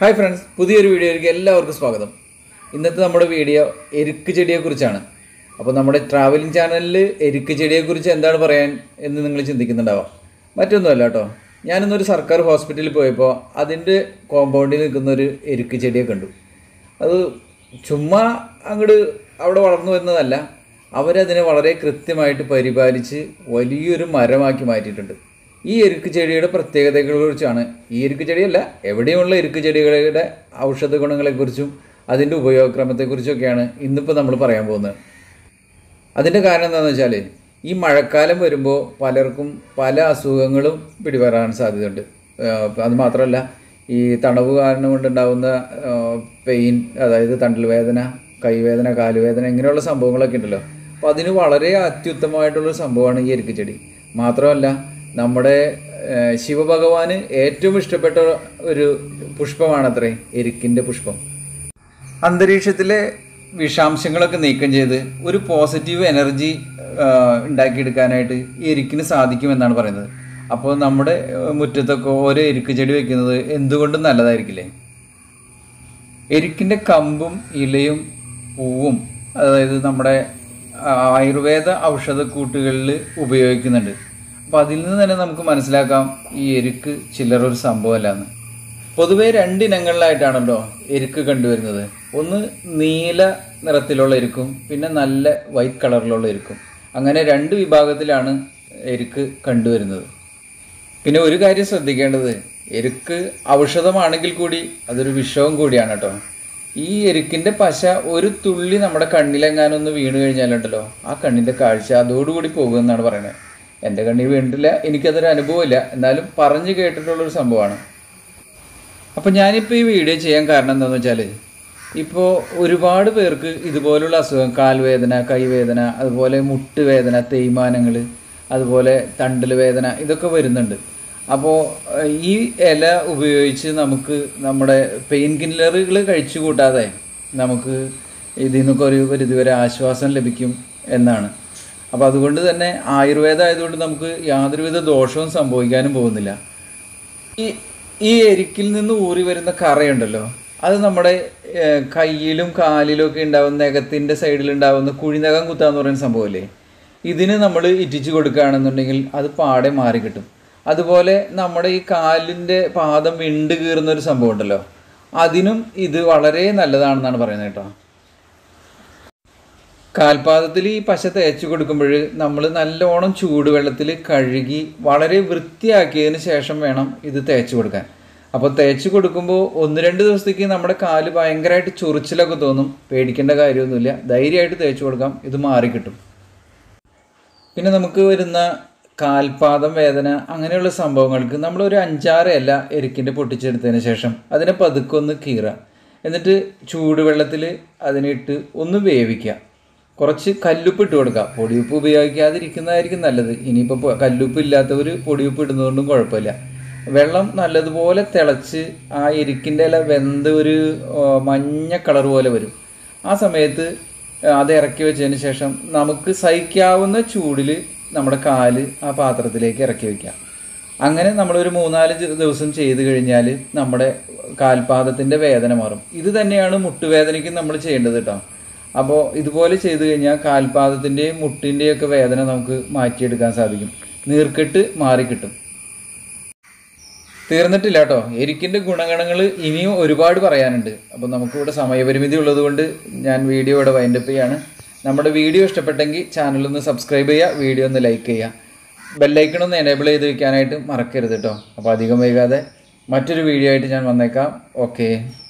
hi friends പുതിയൊരു വീഡിയോയിലേക്ക് എല്ലാവർക്കും സ്വാഗതം ഇന്നത്തെ നമ്മുടെ വീഡിയോ എരുക്ക് ചെടിയെക്കുറിച്ചാണ് അപ്പോൾ നമ്മുടെ ട്രാവലിംഗ് ചാനലിൽ എരുക്ക് ചെടിയെക്കുറിച്ച് എന്താണ് പറയാൻ എന്ന് നിങ്ങൾ ചിന്തിക്കുന്നുണ്ടാവാം മറ്റൊന്നുമല്ല കേട്ടോ ഞാനിന്നൊരു സർക്കാർ ഹോസ്പിറ്റലിൽ പോയപ്പോൾ അതിൻ്റെ കോമ്പൗണ്ടിൽ നിൽക്കുന്ന ഒരു എരുക്ക് ചെടിയെ കണ്ടു അത് ചുമ്മാ അങ്ങോട്ട് അവിടെ വളർന്നു വരുന്നതല്ല അവരതിനെ വളരെ കൃത്യമായിട്ട് പരിപാലിച്ച് വലിയൊരു മരമാക്കി മാറ്റിയിട്ടുണ്ട് ഈ എരുക്ക് ചെടിയുടെ പ്രത്യേകതകളെക്കുറിച്ചാണ് ഈ എരുക്ക് ചെടിയല്ല എവിടെയുമുള്ള എരുക്ക് ചെടികളുടെ ഔഷധ ഗുണങ്ങളെക്കുറിച്ചും അതിൻ്റെ ഉപയോഗക്രമത്തെക്കുറിച്ചൊക്കെയാണ് ഇന്നിപ്പോൾ നമ്മൾ പറയാൻ പോകുന്നത് അതിൻ്റെ കാരണം എന്താണെന്ന് വെച്ചാൽ ഈ മഴക്കാലം വരുമ്പോൾ പലർക്കും പല അസുഖങ്ങളും പിടിപെടാൻ സാധ്യതയുണ്ട് ആഹ് അത് മാത്രമല്ല ഈ തണവ് കാരണം കൊണ്ടുണ്ടാകുന്ന പെയിൻ അതായത് തണ്ടൽ വേദന കൈവേദന കാലുവേദന ഇങ്ങനെയുള്ള സംഭവങ്ങളൊക്കെ ഉണ്ടല്ലോ അപ്പോൾ അതിന് വളരെ അത്യുത്തമമായിട്ടുള്ള സംഭവമാണ് ഈ എരുക്ക് ചെടി മാത്രമല്ല നമ്മുടെ ആഹ് ശിവഭഗവാന് ഏറ്റവും ഇഷ്ടപ്പെട്ട ഒരു പുഷ്പമാണത്രേ എരുക്കിൻ്റെ പുഷ്പം അന്തരീക്ഷത്തിലെ വിഷാംശങ്ങളൊക്കെ നീക്കം ചെയ്ത് ഒരു പോസിറ്റീവ് എനർജി ആ, ഉണ്ടാക്കിയെടുക്കാനായിട്ട് ഈ എരിക്കിന് സാധിക്കുമെന്നാണ് പറയുന്നത് അപ്പോൾ നമ്മുടെ ആ, മുറ്റത്തൊക്കെ ഓരോ എരുക്ക് ചെടി വെക്കുന്നത് എന്തുകൊണ്ടും നല്ലതായിരിക്കില്ലേ എരിക്കിൻ്റെ കമ്പും ഇലയും പൂവും അതായത് നമ്മുടെ ആ, ആയുർവേദ ഔഷധക്കൂട്ടുകളിൽ ഉപയോഗിക്കുന്നുണ്ട് അപ്പോൾ അതിൽ നിന്ന് തന്നെ നമുക്ക് മനസ്സിലാക്കാം ഈ എരുക്ക് ചില്ലറ ഒരു സംഭവമല്ല പൊതുവെ രണ്ടിനങ്ങളിലായിട്ടാണല്ലോ എരുക്ക് കണ്ടുവരുന്നത് ഒന്ന് നീല നിറത്തിലുള്ള എരുക്കും പിന്നെ നല്ല വൈറ്റ് കളറിലുള്ള എരുക്കും അങ്ങനെ രണ്ട് വിഭാഗത്തിലാണ് എരുക്ക് കണ്ടുവരുന്നത് പിന്നെ ഒരു കാര്യം ശ്രദ്ധിക്കേണ്ടത് എരുക്ക് ഔഷധമാണെങ്കിൽ കൂടി അതൊരു വിഷവും കൂടിയാണ് കേട്ടോ ഈ എരുക്കിന്റെ പശ ഒരു തുള്ളി നമ്മുടെ കണ്ണിലെങ്ങാനൊന്ന് വീണ് കഴിഞ്ഞാലുണ്ടല്ലോ ആ കണ്ണിന്റെ കാഴ്ച അതോടുകൂടി പോകുമെന്നാണ് പറയുന്നത് എൻ്റെ കണ്ണിൽ വീണിട്ടില്ല എനിക്കതൊരു അനുഭവമില്ല എന്നാലും പറഞ്ഞു കേട്ടിട്ടുള്ളൊരു സംഭവമാണ് അപ്പം ഞാനിപ്പോൾ ഈ വീഡിയോ ചെയ്യാൻ കാരണം എന്താണെന്ന് വെച്ചാൽ ഇപ്പോൾ ഒരുപാട് പേർക്ക് ഇതുപോലുള്ള അസുഖം കാൽവേദന കൈവേദന അതുപോലെ മുട്ടുവേദന തേയ്മാനങ്ങൾ അതുപോലെ തണ്ടൽ വേദന ഇതൊക്കെ വരുന്നുണ്ട് അപ്പോൾ ഈ ഇല ഉപയോഗിച്ച് നമുക്ക് നമ്മുടെ പെയിൻ കില്ലറുകൾ കഴിച്ചു കൂട്ടാതെ നമുക്ക് ഇതിൽ നിന്നൊക്കെ ഒരു പരിധിവരെ ആശ്വാസം ലഭിക്കും എന്നാണ് അപ്പോൾ അതുകൊണ്ട് തന്നെ ആയുർവേദം ആയതുകൊണ്ട് നമുക്ക് യാതൊരുവിധ ദോഷവും സംഭവിക്കാനും പോകുന്നില്ല ഈ ഈ എരിക്കിൽ നിന്ന് ഊറി വരുന്ന കറയുണ്ടല്ലോ അത് നമ്മുടെ ഏഹ്, കയ്യിലും കാലിലും ഒക്കെ ഉണ്ടാവുന്ന നഖത്തിൻ്റെ സൈഡിൽ ഉണ്ടാവുന്ന കുഴിനകം കുത്താന്ന് പറയുന്ന സംഭവമില്ലേ ഇതിന് നമ്മൾ ഇറ്റിച്ച് കൊടുക്കുകയാണെന്നുണ്ടെങ്കിൽ അത് പാടെ മാറി കിട്ടും അതുപോലെ നമ്മുടെ ഈ കാലിൻ്റെ പാദം വിണ്ട് കീറുന്ന ഒരു സംഭവം ഉണ്ടല്ലോ അതിനും ഇത് വളരെ നല്ലതാണെന്നാണ് പറയുന്നത് കേട്ടോ കാൽപാദത്തിൽ ഈ പശ തേച്ച് കൊടുക്കുമ്പോൾ നമ്മൾ നല്ലോണം ചൂടുവെള്ളത്തിൽ കഴുകി വളരെ വൃത്തിയാക്കിയതിന് ശേഷം വേണം ഇത് തേച്ച് കൊടുക്കാൻ അപ്പോൾ തേച്ച് കൊടുക്കുമ്പോൾ ഒന്ന് രണ്ട് ദിവസത്തേക്ക് നമ്മുടെ കാല് ഭയങ്കരമായിട്ട് ചൊറിച്ചിലൊക്കെ തോന്നും പേടിക്കേണ്ട കാര്യമൊന്നുമില്ല ധൈര്യമായിട്ട് തേച്ച് കൊടുക്കാം ഇത് മാറിക്കിട്ടും പിന്നെ നമുക്ക് വരുന്ന കാൽപാദം വേദന അങ്ങനെയുള്ള സംഭവങ്ങൾക്ക് നമ്മൾ ഒരു അഞ്ചാറ് ഇല എരിക്കിൻ്റെ പൊട്ടിച്ചെടുത്തതിന് ശേഷം അതിനെ പതുക്കെ ഒന്ന് കീറുക എന്നിട്ട് ചൂടുവെള്ളത്തിൽ അതിനിട്ട് ഒന്ന് വേവിക്കുക കുറച്ച് കല്ലുപ്പ് ഇട്ട് കൊടുക്കുക പൊടിയുപ്പ് ഉപയോഗിക്കാതിരിക്കുന്നതായിരിക്കും നല്ലത് ഇനിയിപ്പോൾ കല്ലുപ്പ് ഇല്ലാത്തവർ പൊടിയുപ്പ് ഇടുന്നതുകൊണ്ടും കുഴപ്പമില്ല വെള്ളം നല്ലതുപോലെ തിളച്ച് ആ എരിക്കിൻ്റെ ഇല വെന്ത് ഒരു ആ, മഞ്ഞ കളർ പോലെ വരും ആ സമയത്ത് അത് ഇറക്കി വെച്ചതിന് ശേഷം നമുക്ക് സഹിക്കാവുന്ന ചൂടിൽ നമ്മുടെ കാല് ആ പാത്രത്തിലേക്ക് ഇറക്കി വെക്കാം അങ്ങനെ നമ്മളൊരു മൂന്നാല് ജ- ദിവസം ചെയ്ത് കഴിഞ്ഞാൽ നമ്മുടെ കാൽപാദത്തിൻ്റെ വേദന മാറും ഇത് തന്നെയാണ് മുട്ടുവേദനയ്ക്ക് നമ്മൾ ചെയ്യേണ്ടത് കേട്ടോ അപ്പോൾ ഇതുപോലെ ചെയ്ത് കഴിഞ്ഞാൽ കാൽപാദത്തിൻ്റെയും മുട്ടിൻ്റെയും ഒക്കെ വേദന നമുക്ക് മാറ്റിയെടുക്കാൻ സാധിക്കും നീർക്കെട്ട് മാറിക്കിട്ടും തീർന്നിട്ടില്ല കേട്ടോ എരിക്കിൻ്റെ ഗുണഗണങ്ങൾ ഇനിയും ഒരുപാട് പറയാനുണ്ട് അപ്പോൾ നമുക്കിവിടെ സമയപരിമിതി ഉള്ളതുകൊണ്ട് ഞാൻ വീഡിയോ ഇവിടെ വൈൻഡപ്പ് ചെയ്യാണ് നമ്മുടെ വീഡിയോ ഇഷ്ടപ്പെട്ടെങ്കിൽ ചാനലൊന്ന് സബ്സ്ക്രൈബ് ചെയ്യുക വീഡിയോ ഒന്ന് ലൈക്ക് ചെയ്യുക ബെല്ലൈക്കൺ ഒന്ന് എനേബിൾ ചെയ്ത് വെക്കാനായിട്ട് മറക്കരുത് കേട്ടോ അപ്പോൾ അധികം വൈകാതെ മറ്റൊരു വീഡിയോ ആയിട്ട് ഞാൻ വന്നേക്കാം ഓക്കെ